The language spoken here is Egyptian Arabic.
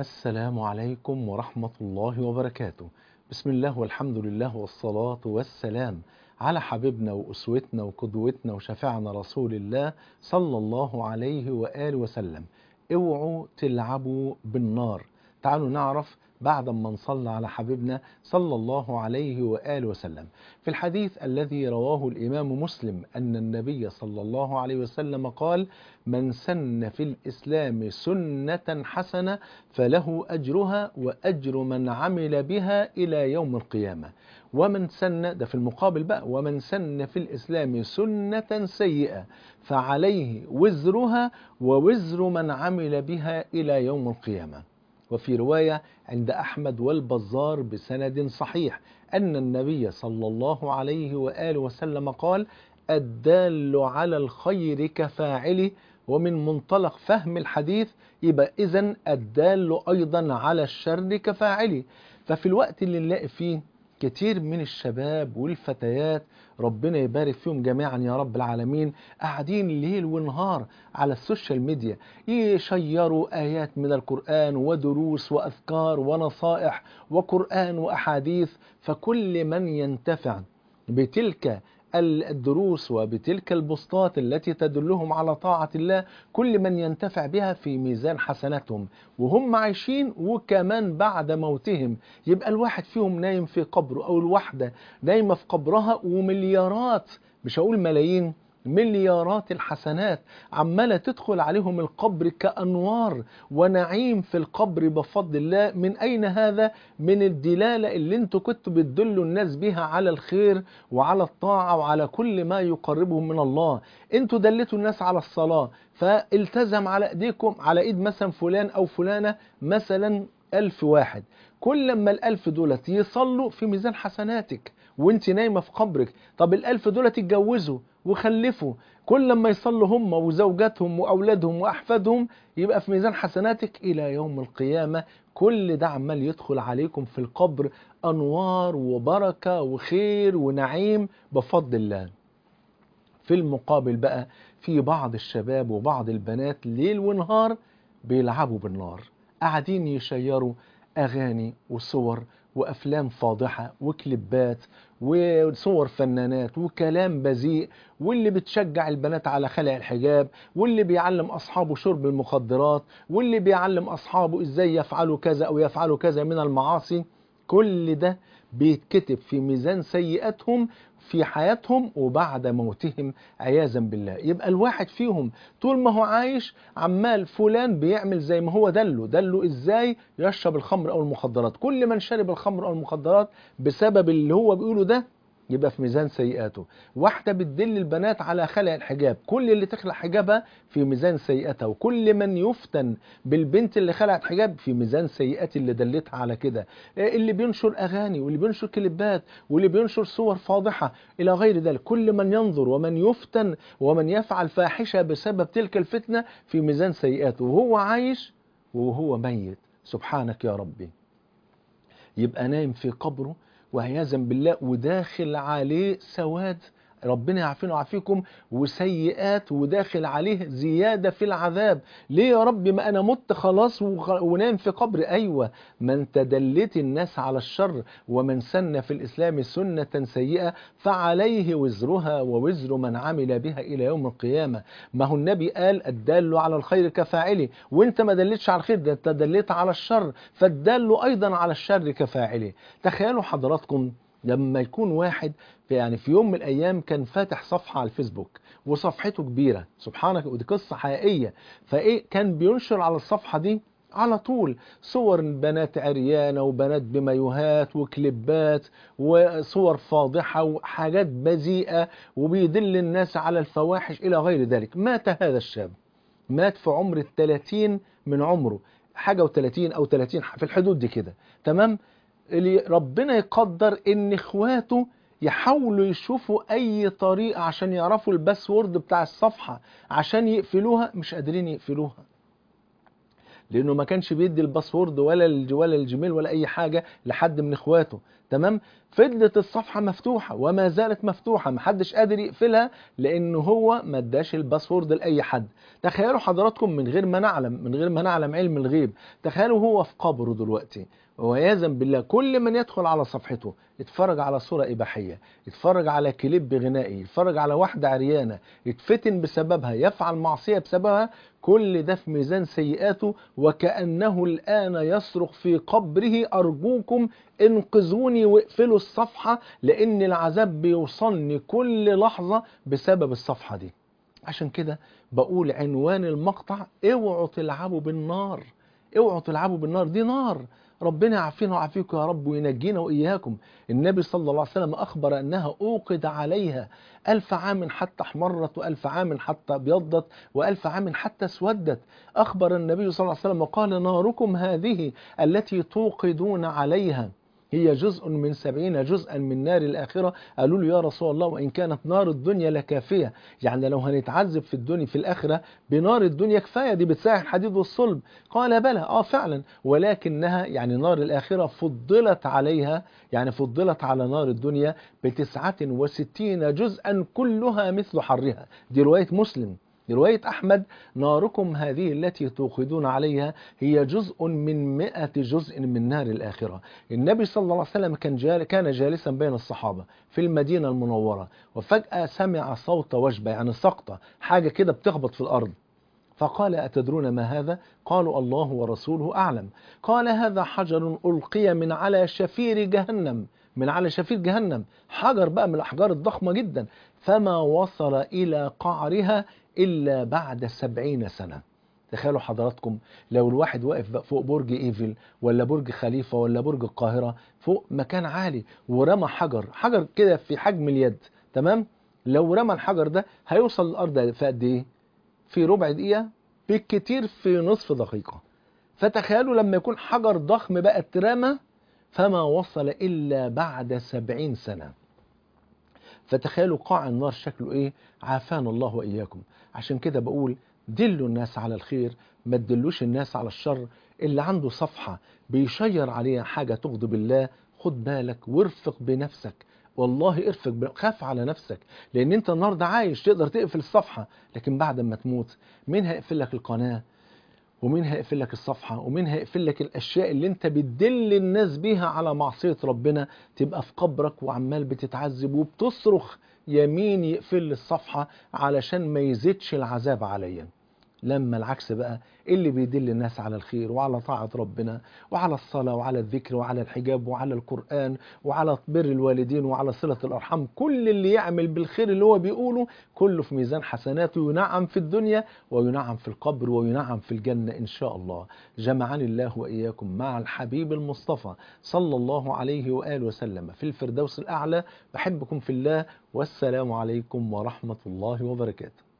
السلام عليكم ورحمة الله وبركاته بسم الله والحمد لله والصلاة والسلام على حبيبنا وأسوتنا وقدوتنا وشفيعنا رسول الله صلى الله عليه وآله وسلم اوعوا تلعبوا بالنار تعالوا نعرف بعد ما نصلى على حبيبنا صلى الله عليه وآله وسلم في الحديث الذي رواه الإمام مسلم أن النبي صلى الله عليه وسلم قال من سن في الإسلام سنة حسنة فله أجرها وأجر من عمل بها إلى يوم القيامة ومن سن ده في المقابل بقى ومن سن في الإسلام سنة سيئة فعليه وزرها ووزر من عمل بها إلى يوم القيامة وفي رواية عند أحمد والبزار بسند صحيح أن النبي صلى الله عليه وآله وسلم قال الدال على الخير كفاعله ومن منطلق فهم الحديث يبقى إذن الدال أيضا على الشر كفاعله ففي الوقت اللي نلاقي فيه كتير من الشباب والفتيات ربنا يبارك فيهم جميعا يا رب العالمين قاعدين ليل ونهار على السوشيال ميديا يشيروا آيات من القرآن ودروس وأذكار ونصائح وقرآن وأحاديث فكل من ينتفع بتلك الدروس وبتلك البسطات التي تدلهم على طاعة الله كل من ينتفع بها في ميزان حسناتهم وهم عايشين وكمان بعد موتهم يبقى الواحد فيهم نايم في قبره أو الواحدة نايمة في قبرها ومليارات مش هقول ملايين مليارات الحسنات عمالة تدخل عليهم القبر كأنوار ونعيم في القبر بفضل الله من أين هذا؟ من الدلالة اللي انتوا كنتوا بتدلوا الناس بها على الخير وعلى الطاعة وعلى كل ما يقربهم من الله انتوا دلتوا الناس على الصلاة فالتزم على ايديكم على ايد مثلا فلان او فلانة مثلا ألف واحد كل ما الألف دولت يصلوا في ميزان حسناتك وانت نايمة في قبرك طب الألف دولت يتجوزوا وخلفوا كل ما يصلوا هم وزوجاتهم وأولادهم وأحفادهم يبقى في ميزان حسناتك إلى يوم القيامة كل ده عمال يدخل عليكم في القبر أنوار وبركة وخير ونعيم بفضل الله في المقابل بقى في بعض الشباب وبعض البنات ليل ونهار بيلعبوا بالنار قاعدين يشيروا أغاني وصور وأفلام فاضحة وكليبات وصور فنانات وكلام بذيء واللي بتشجع البنات على خلع الحجاب واللي بيعلم أصحابه شرب المخدرات واللي بيعلم أصحابه إزاي يفعلوا كذا أو يفعلوا كذا من المعاصي كل ده بيتكتب في ميزان سيئاتهم في حياتهم وبعد موتهم عياذا بالله يبقى الواحد فيهم طول ما هو عايش عمال فلان بيعمل زي ما هو دله دله ازاي يشرب الخمر او المخدرات كل من شرب الخمر او المخدرات بسبب اللي هو بيقوله ده يبقى في ميزان سيئاته واحدة بتدل البنات على خلع الحجاب كل اللي تخلع حجابها في ميزان سيئتها وكل من يفتن بالبنت اللي خلعت حجاب في ميزان سيئات اللي دلتها على كده اللي بينشر أغاني واللي بينشر كليبات واللي بينشر صور فاضحة إلى غير ذلك كل من ينظر ومن يفتن ومن يفعل فاحشة بسبب تلك الفتنة في ميزان سيئاته وهو عايش وهو ميت سبحانك يا ربي يبقى نايم في قبره وعياذا بالله وداخل عليه سواد ربنا يعافينا ويعافيكم وسيئات وداخل عليه زيادة في العذاب ليه يا رب ما أنا مت خلاص ونام في قبر أيوة من تدلت الناس على الشر ومن سن في الإسلام سنة سيئة فعليه وزرها ووزر من عمل بها إلى يوم القيامة ما هو النبي قال الدال على الخير كفاعله وانت ما دلتش على الخير ده انت دلت على الشر فالدال أيضا على الشر كفاعله تخيلوا حضراتكم لما يكون واحد في يعني في يوم من الايام كان فاتح صفحه على الفيسبوك وصفحته كبيره سبحانك ودي قصه حقيقيه فايه كان بينشر على الصفحه دي على طول صور بنات عريانة وبنات بمايوهات وكليبات وصور فاضحة وحاجات بذيئة وبيدل الناس على الفواحش إلى غير ذلك مات هذا الشاب مات في عمر الثلاثين من عمره حاجة وثلاثين أو ثلاثين في الحدود دي كده تمام اللي ربنا يقدر ان اخواته يحاولوا يشوفوا اي طريقة عشان يعرفوا الباسورد بتاع الصفحة عشان يقفلوها مش قادرين يقفلوها لانه ما كانش بيدي الباسورد ولا الج- ولا الجيميل ولا اي حاجه لحد من اخواته تمام فضلت الصفحه مفتوحه وما زالت مفتوحه محدش قادر يقفلها لانه هو ما اداش الباسورد لاي حد تخيلوا حضراتكم من غير ما نعلم من غير ما نعلم علم الغيب تخيلوا هو في قبره دلوقتي وعياذا بالله كل من يدخل على صفحته يتفرج على صورة إباحية يتفرج على كليب غنائي يتفرج على واحدة عريانة يتفتن بسببها يفعل معصية بسببها كل ده في ميزان سيئاته وكأنه الآن يصرخ في قبره أرجوكم انقذوني واقفلوا الصفحة لأن العذاب بيوصلني كل لحظة بسبب الصفحة دي عشان كده بقول عنوان المقطع اوعوا تلعبوا بالنار اوعوا تلعبوا بالنار دي نار ربنا يعافينا ويعافيكم يا رب وينجينا وإياكم النبي صلى الله عليه وسلم أخبر أنها أوقد عليها ألف عام حتى احمرت وألف عام حتى ابيضت وألف عام حتى اسودت أخبر النبي صلى الله عليه وسلم وقال ناركم هذه التي توقدون عليها هي جزء من سبعين جزءا من نار الآخرة قالوا له يا رسول الله وإن كانت نار الدنيا لكافية يعني لو هنتعذب في الدنيا في الآخرة بنار الدنيا كفاية دي بتساعد الحديد والصلب قال بلى آه فعلا ولكنها يعني نار الآخرة فضلت عليها يعني فضلت على نار الدنيا بتسعة وستين جزءا كلها مثل حرها دي رواية مسلم رواية أحمد ناركم هذه التي توقدون عليها هي جزء من مئة جزء من نار الآخرة النبي صلى الله عليه وسلم كان, جال كان جالسا بين الصحابة في المدينة المنورة وفجأة سمع صوت وجبة يعني سقطة حاجة كده بتخبط في الأرض فقال أتدرون ما هذا؟ قالوا الله ورسوله أعلم قال هذا حجر ألقي من على شفير جهنم من على شفير جهنم حجر بقى من الأحجار الضخمة جدا فما وصل إلى قعرها إلا بعد سبعين سنة تخيلوا حضراتكم لو الواحد واقف بقى فوق برج ايفل ولا برج خليفة ولا برج القاهرة فوق مكان عالي ورمى حجر حجر كده في حجم اليد تمام لو رمى الحجر ده هيوصل الأرض في قد إيه في ربع دقيقة بالكتير في نصف دقيقة فتخيلوا لما يكون حجر ضخم بقى اترمى فما وصل إلا بعد سبعين سنة فتخيلوا قاع النار شكله ايه عافانا الله واياكم عشان كده بقول دلوا الناس على الخير ما تدلوش الناس على الشر اللي عنده صفحة بيشير عليها حاجة تغضب الله خد بالك وارفق بنفسك والله ارفق ب... خاف على نفسك لان انت النهارده عايش تقدر تقفل الصفحة لكن بعد ما تموت مين هيقفل لك القناة ومين هيقفل لك الصفحة ومين هيقفل لك الأشياء اللي انت بتدل الناس بيها على معصية ربنا تبقى في قبرك وعمال بتتعذب وبتصرخ يمين يقفل لي الصفحة علشان ما يزيدش العذاب عليا لما العكس بقى اللي بيدل الناس على الخير وعلى طاعة ربنا وعلى الصلاة وعلى الذكر وعلى الحجاب وعلى القرآن وعلى بر الوالدين وعلى صلة الأرحام كل اللي يعمل بالخير اللي هو بيقوله كله في ميزان حسناته ينعم في الدنيا وينعم في القبر وينعم في الجنة إن شاء الله جمعني الله وإياكم مع الحبيب المصطفى صلى الله عليه وآله وسلم في الفردوس الأعلى بحبكم في الله والسلام عليكم ورحمة الله وبركاته